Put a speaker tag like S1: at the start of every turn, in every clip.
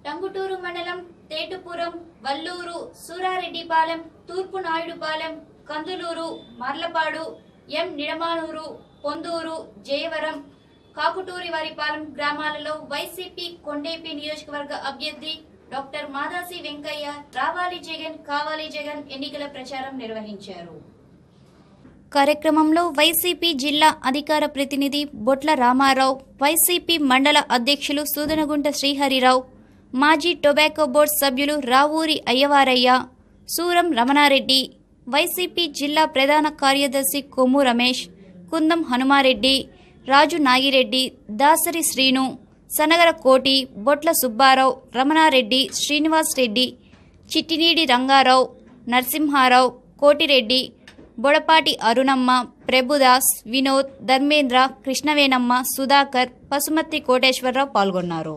S1: టంగుటూరు మండలం తేటుపురం వల్లూరు సూరారెడ్డిపాలెం తూర్పు నాయుడుపాలెం కందులూరు మర్లపాడు ఎం నిడమానూరు పొందూరు జయవరం కాకుటూరివారిపాలెం గ్రామాలలో వైసీపీ కొండేపి నియోజకవర్గ అభ్యర్థి డాక్టర్ మాదాసి వెంకయ్య రావాలి జగన్ కావాలి జగన్ ఎన్నికల ప్రచారం నిర్వహించారు కార్యక్రమంలో వైసీపీ జిల్లా అధికార ప్రతినిధి బొట్ల రామారావు వైసీపీ మండల అధ్యక్షులు సూదనగుంట శ్రీహరిరావు మాజీ టొబాకో బోర్డు సభ్యులు రావూరి అయ్యవారయ్య సూరం రమణారెడ్డి వైసీపీ జిల్లా ప్రధాన కార్యదర్శి కొమ్ము రమేష్ కుందం హనుమారెడ్డి రాజు నాగిరెడ్డి దాసరి శ్రీను సనగర కోటి బొట్ల సుబ్బారావు రమణారెడ్డి శ్రీనివాస్ రెడ్డి చిట్టినీడి రంగారావు నరసింహారావు కోటిరెడ్డి బొడపాటి అరుణమ్మ ప్రభుదాస్ వినోద్ ధర్మేంద్ర కృష్ణవేణమ్మ సుధాకర్ పసుమత్తి కోటేశ్వరరావు పాల్గొన్నారు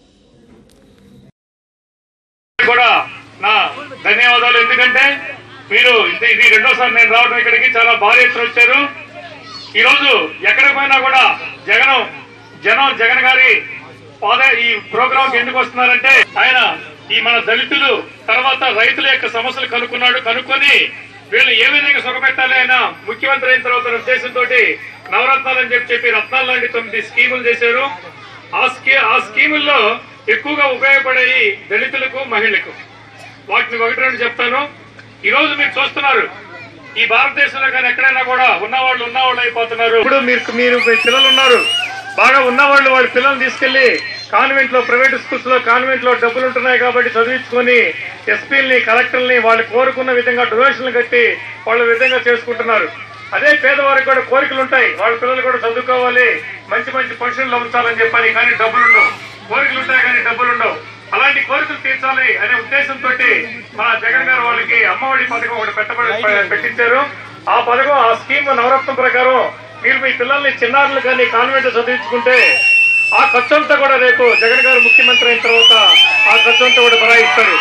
S2: కూడా నా ధన్యవాదాలు ఎందుకంటే మీరు ఇది ఇది రెండోసారి నేను రావడం ఇక్కడికి చాలా భారీ ఎత్తున వచ్చారు ఈ రోజు ఎక్కడికి పోయినా కూడా జగన్ జనం జగన్ గారి పాద ఈ ప్రోగ్రామ్ ఎందుకు వస్తున్నారంటే ఆయన ఈ మన దళితులు తర్వాత రైతుల యొక్క సమస్యలు కనుక్కున్నాడు కనుక్కొని వీళ్ళు ఏ విధంగా సుఖపెట్టాలి ఆయన ముఖ్యమంత్రి అయిన తర్వాత ఉద్దేశంతో నవరత్నాలు అని చెప్పి చెప్పి రత్నాలు లాంటి తొమ్మిది స్కీములు చేశారు ఆ స్కీ ఆ స్కీముల్లో ఎక్కువగా ఉపయోగపడేవి దళితులకు మహిళలకు వాటిని ఒకటి రెండు చెప్తాను ఈ రోజు మీరు చూస్తున్నారు ఈ భారతదేశంలో కానీ ఎక్కడైనా కూడా ఉన్నవాళ్ళు ఉన్నవాళ్ళు అయిపోతున్నారు ఇప్పుడు మీరు మీరు మీ పిల్లలు ఉన్నారు బాగా ఉన్నవాళ్ళు వాళ్ళ పిల్లల్ని తీసుకెళ్లి కాన్వెంట్ లో ప్రైవేట్ స్కూల్స్ లో కాన్వెంట్ లో డబ్బులు ఉంటున్నాయి కాబట్టి చదివించుకొని ఎస్పీల్ని కలెక్టర్ని వాళ్ళు కోరుకున్న విధంగా డొనేషన్లు కట్టి వాళ్ళ విధంగా చేసుకుంటున్నారు అదే పేదవారికి కూడా కోరికలు ఉంటాయి వాళ్ళ పిల్లలు కూడా చదువుకోవాలి మంచి మంచి ఫంక్షన్లు ఉంచాలని చెప్పాలి కానీ డబ్బులు ఉండవు కోరికలు ఉంటాయి కానీ డబ్బులు ఉండవు అలాంటి కోరికలు తీర్చాలి అనే ఉద్దేశంతో మన జగన్ గారు వాళ్ళకి అమ్మఒడి పథకం ఒకటి పెట్టబడి పెట్టించారు ఆ పథకం ఆ స్కీమ్ నవరత్నం ప్రకారం మీరు మీ పిల్లల్ని చిన్నారులు కానీ కాన్వెంట్ చదివించుకుంటే ఆ ఖర్చు అంతా కూడా రేపు జగన్ గారు ముఖ్యమంత్రి అయిన తర్వాత ఆ ఖర్చు అంతా కూడా బరాయిస్తారు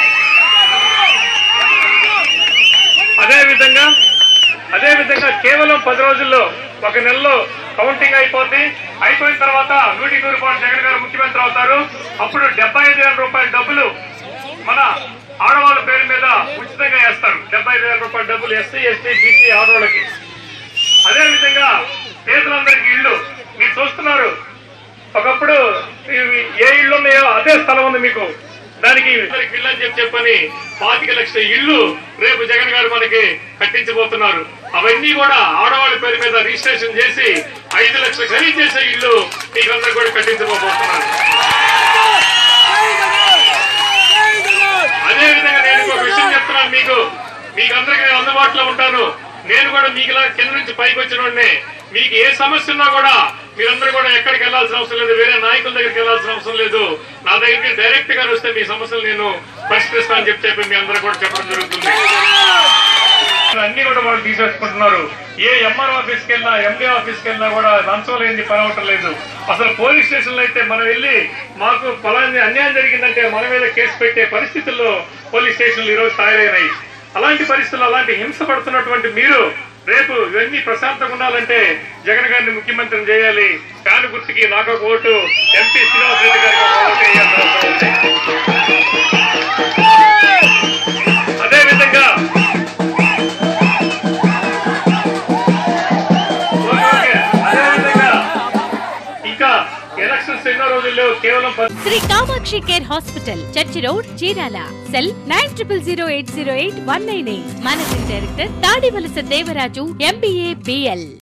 S2: అదే విధంగా అదే విధంగా కేవలం పది రోజుల్లో ఒక నెలలో కౌంటింగ్ అయిపోద్ది అయిపోయిన తర్వాత నూటి నూరు రూపాయలు జగన్ గారు ముఖ్యమంత్రి అవుతారు అప్పుడు డెబ్బై ఐదు వేల రూపాయల డబ్బులు మన ఆడవాళ్ళ పేరు మీద ఉచితంగా వేస్తారు డెబ్బై ఐదు వేల రూపాయల డబ్బులు ఎస్సీ ఎస్టీ బీసీ ఆడవాళ్ళకి అదే విధంగా పేదలందరికీ ఇల్లు మీరు చూస్తున్నారు ఒకప్పుడు ఇవి ఏ ఇల్లు ఉన్నాయో అదే స్థలం ఉంది మీకు దానికి ఇద్దరికి ఇల్లు అని చెప్పి చెప్పని పాతిక లక్షల ఇల్లు రేపు జగన్ గారు మనకి కట్టించబోతున్నారు అవన్నీ కూడా ఆడవాళ్ళ పేరు మీద రిజిస్ట్రేషన్ చేసి ఐదు లక్షలు ఖరీదు చేసే ఇల్లు మీకందరూ కూడా కట్టించబోతున్నారు అదే విధంగా నేను ఇంకొక విషయం చెప్తున్నాను మీకు మీకు అందరికీ నేను అందుబాటులో ఉంటాను నేను కూడా మీకు ఇలా కింద నుంచి పైకి వచ్చిన వాడిని మీకు ఏ సమస్య ఉన్నా కూడా మీరందరూ కూడా ఎక్కడికి వెళ్ళాల్సిన అవసరం లేదు వేరే నాయకుల దగ్గరికి వెళ్ళాల్సిన అవసరం లేదు నా దగ్గరికి డైరెక్ట్ గా వస్తే మీ సమస్యలు నేను పరిష్కరిస్తానని చెప్పి చెప్పి మీ అందరూ కూడా చెప్పడం జరుగుతుంది అన్ని కూడా వాళ్ళు తీసేసుకుంటున్నారు ఏ ఎంఆర్ ఆఫీస్కి వెళ్ళినా ఎండి ఆఫీస్కి వెళ్ళినా కూడా లంచం లేని పని అవటం లేదు అసలు పోలీస్ స్టేషన్లో అయితే మనం వెళ్ళి మాకు ఫలాన్ని అన్యాయం జరిగిందంటే మన మీద కేసు పెట్టే పరిస్థితుల్లో పోలీస్ స్టేషన్లు ఈరోజు తయారైనాయి అలాంటి పరిస్థితుల్లో అలాంటి హింస పడుతున్నటువంటి మీరు రేపు ఇవన్నీ ప్రశాంతంగా ఉండాలంటే జగన్ గారిని ముఖ్యమంత్రిని చేయాలి ఫ్యాన్ గుర్తుకి నాకు ఒక ఓటు ఎంపీ శ్రీనివాస్ రెడ్డి గారికి ఒక ఓటు వేయాల్సిన అవసరం ఉంది. అదే విధంగా ఓకే, అదేవిధంగా ఇంకా ఎలక్షన్స్ ఎన్నో రోజులు లేవు కేవలం పది
S3: Sri Kamakshi care hospital church road Chirala cell nine triple zero eight zero eight one nine eight managing director Tadivalasa Devaraju MBA BL